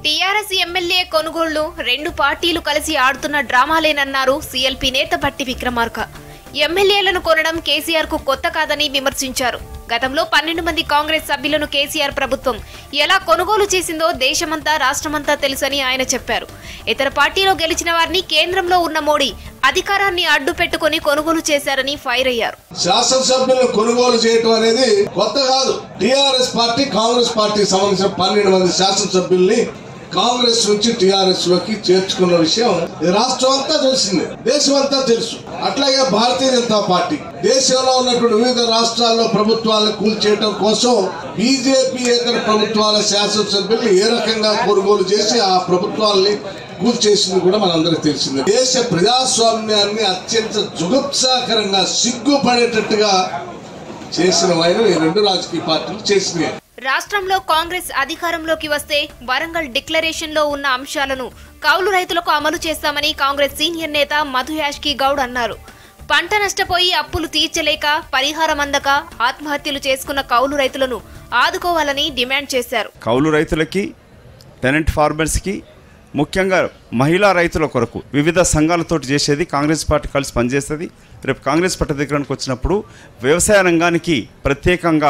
TRS MLA కొనుగోళ్లు రెండు పార్టీలు కలిసి ఆడుతున్న డ్రామాలేనన్నారు సీఎల్పీ నేత బట్టి విక్రమార్క ఎమ్మెల్యేలను కొనడం కేసీఆర్ కు కొత్త కాదని విమర్శించారు గతంలో పన్నెండు మంది కాంగ్రెస్ సభ్యులను కేసీఆర్ ప్రభుత్వం ఎలా కొనుగోలు చేసిందో దేశమంతా రాష్ట్రమంతా తెలుసని ఆయన చెప్పారు ఇతర పార్టీలో గెలిచిన వారిని కేంద్రంలో ఉన్న మోడీ అధికారాన్ని అడ్డు పెట్టుకుని కొనుగోలు చేశారని ఫైర్ అయ్యారు శాసనసభ్యులను కొనుగోలు చేయటం అనేది కొత్త కాదు టిఆర్ఎస్ పార్టీ కాంగ్రెస్ పార్టీకి సంబంధించిన పన్నెండు మంది శాసనసభ్యుల్ని కాంగ్రెస్ నుంచి టిఆర్ఎస్ లోకి చేర్చుకున్న విషయం ఈ రాష్ట్రం అంతా తెలిసిందే దేశం అంతా తెలుసు అట్లాగే భారతీయ జనతా పార్టీ దేశంలో ఉన్నటువంటి వివిధ రాష్ట్రాల్లో ప్రభుత్వాలను కూల్చేయటం కోసం బీజేపీ ఏతర ప్రభుత్వాల శాసనసభ్యులు ఏ రకంగా కొనుగోలు చేసి ఆ ప్రభుత్వాలని కూల్చేసింది కూడా మనందరికి తెలిసిందే దేశ ప్రజాస్వామ్యాన్ని అత్యంత జుగుప్సాకరంగా సిగ్గుపడేటట్టుగా చేసిన వైన ఈ రెండు రాజకీయ పార్టీలు చేసినాయి రాష్ట్రంలో కాంగ్రెస్ అధికారంలోకి వస్తే వరంగల్ డిక్లరేషన్ లో ఉన్న అంశాలను కౌలు రైతులకు అమలు చేస్తామని కాంగ్రెస్ సీనియర్ నేత మధు యాష్కి గౌడ్ అన్నారు పంట నష్టపోయి అప్పులు తీర్చలేక పరిహారం అందక ఆత్మహత్యలు చేసుకున్న కౌలు రైతులను ఆదుకోవాలని డిమాండ్ చేశారు కౌలు రైతులకి టెనెంట్ ఫార్మర్స్కి ముఖ్యంగా మహిళా రైతుల కొరకు వివిధ సంఘాలతోటి చేసేది కాంగ్రెస్ పార్టీ కలిసి పనిచేస్తుంది రేపు కాంగ్రెస్ పార్టీ దగ్గరకు వచ్చినప్పుడు వ్యవసాయ రంగానికి ప్రత్యేకంగా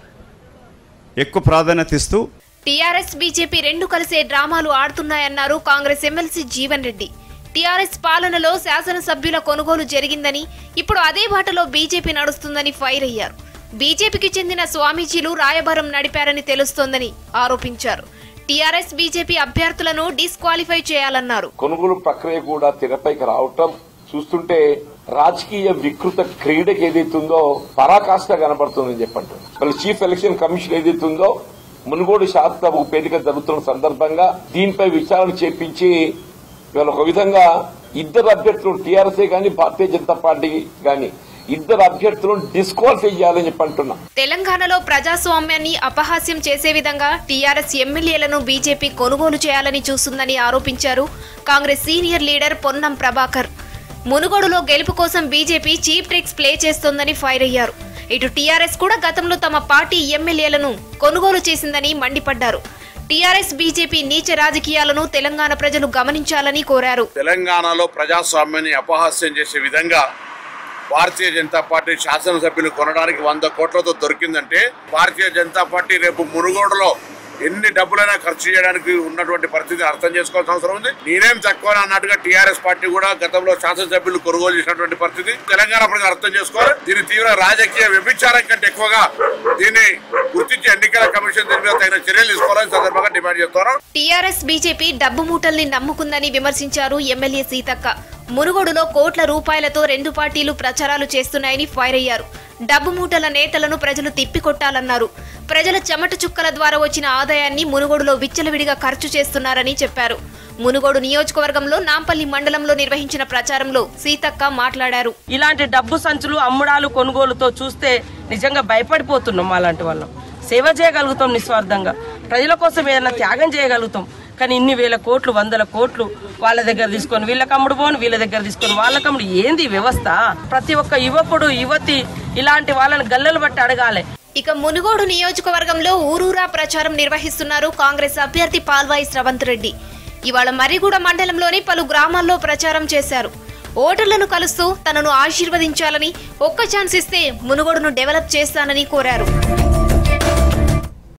ఎక్కువ ప్రాధాన్యత ఇస్తూ టీఆర్ఎస్ బీజేపీ రెండు కలిసే డ్రామాలు ఆడుతున్నాయన్నారు కాంగ్రెస్ ఎమ్మెల్సీ జీవన్ రెడ్డి టీఆర్ఎస్ పాలనలో శాసనసభ్యుల కొనుగోలు జరిగిందని ఇప్పుడు అదే బాటలో బీజేపీ నడుస్తుందని ఫైర్ అయ్యారు బీజేపీకి చెందిన స్వామీజీలు రాయబారం నడిపారని తెలుస్తోందని ఆరోపించారు టీఆర్ఎస్ బీజేపీ అభ్యర్థులను డిస్క్వాలిఫై చేయాలన్నారు కొనుగోలు ప్రక్రియ కూడా తెరపైకి రావటం చూస్తుంటే రాజకీయ వికృత క్రీడకి ఏదైతుందో పరాకాష్ట కనబడుతుందని చెప్పంటారు మళ్ళీ చీఫ్ ఎలక్షన్ కమిషన్ ఏదైతుందో మునుగోడు శాసనసభకు పేరిక జరుగుతున్న సందర్భంగా దీనిపై విచారణ చేపించి ఇవాళ ఒక విధంగా ఇద్దరు అభ్యర్థులు టీఆర్ఎస్ఏ గాని భారతీయ జనతా పార్టీ గాని ఇద్దరు అభ్యర్థులను డిస్క్వాలిఫై చేయాలని చెప్పి అంటున్నా తెలంగాణలో ప్రజాస్వామ్యాన్ని అపహాస్యం చేసే విధంగా టీఆర్ఎస్ ఎమ్మెల్యేలను బీజేపీ కొనుగోలు చేయాలని చూస్తుందని ఆరోపించారు కాంగ్రెస్ సీనియర్ లీడర్ పొన్నం ప్రభాకర్ మునుగోడులో గెలుపు కోసం బీజేపీ చీప్ ట్రిక్స్ ప్లే చేస్తోందని ఫైర్ అయ్యారు ఇటు టీఆర్ఎస్ కూడా గతంలో తమ పార్టీ ఎమ్మెల్యేలను కొనుగోలు చేసిందని మండిపడ్డారు టీఆర్ఎస్ బీజేపీ నీచ రాజకీయాలను తెలంగాణ ప్రజలు గమనించాలని కోరారు తెలంగాణలో ప్రజాస్వామ్యాన్ని అపహాస్యం చేసే విధంగా భారతీయ జనతా పార్టీ శాసనసభ్యులు కొనడానికి వంద కోట్లతో దొరికిందంటే భారతీయ జనతా పార్టీ రేపు మునుగోడులో ఎన్ని డబ్బులైనా ఖర్చు చేయడానికి ఉన్నటువంటి పరిస్థితిని అర్థం చేసుకోవాల్సిన అవసరం ఉంది నేనేం తక్కువ అన్నట్టుగా టీఆర్ఎస్ పార్టీ కూడా గతంలో శాసనసభ్యులు కొనుగోలు చేసినటువంటి పరిస్థితి తెలంగాణ ప్రజలు అర్థం చేసుకోవాలి దీని తీవ్ర రాజకీయ వ్యభిచారం కంటే ఎక్కువగా దీన్ని గుర్తించి ఎన్నికల కమిషన్ దీని మీద తగిన చర్యలు తీసుకోవాలని సందర్భంగా డిమాండ్ చేస్తున్నాం టీఆర్ఎస్ బీజేపీ డబ్బు మూటల్ని నమ్ముకుందని విమర్శించారు ఎమ్మెల్యే సీతక్క మునుగోడులో కోట్ల రూపాయలతో రెండు పార్టీలు ప్రచారాలు చేస్తున్నాయని ఫైర్ అయ్యారు డబ్బు మూటల నేతలను ప్రజలు తిప్పికొట్టాలన్నారు ప్రజల చెమట చుక్కల ద్వారా వచ్చిన ఆదాయాన్ని మునుగోడులో విచ్చలవిడిగా ఖర్చు చేస్తున్నారని చెప్పారు మునుగోడు నియోజకవర్గంలో నాంపల్లి మండలంలో నిర్వహించిన ప్రచారంలో సీతక్క మాట్లాడారు ఇలాంటి డబ్బు సంచులు అమ్ముడాలు కొనుగోలుతో చూస్తే నిజంగా భయపడిపోతున్నాం అలాంటి వాళ్ళం సేవ చేయగలుగుతాం నిస్వార్థంగా ప్రజల కోసం ఏదైనా త్యాగం చేయగలుగుతాం కానీ ఇన్ని వేల కోట్లు వందల కోట్లు వాళ్ళ దగ్గర తీసుకొని వీళ్ళకి అమ్ముడు పోను వీళ్ళ దగ్గర తీసుకొని వాళ్ళకి అమ్ముడు ఏంది ఈ వ్యవస్థ ప్రతి ఒక్క యువకుడు యువతి ఇలాంటి వాళ్ళని గల్లలు బట్టి అడగాలి ఇక మునుగోడు నియోజకవర్గంలో ఊరూరా ప్రచారం నిర్వహిస్తున్నారు కాంగ్రెస్ అభ్యర్థి పాల్వాయి స్రవంత్ రెడ్డి ఇవాళ మర్రిగూడ మండలంలోని పలు గ్రామాల్లో ప్రచారం చేశారు ఓటర్లను కలుస్తూ తనను ఆశీర్వదించాలని ఒక్క ఛాన్స్ ఇస్తే మునుగోడును డెవలప్ చేస్తానని కోరారు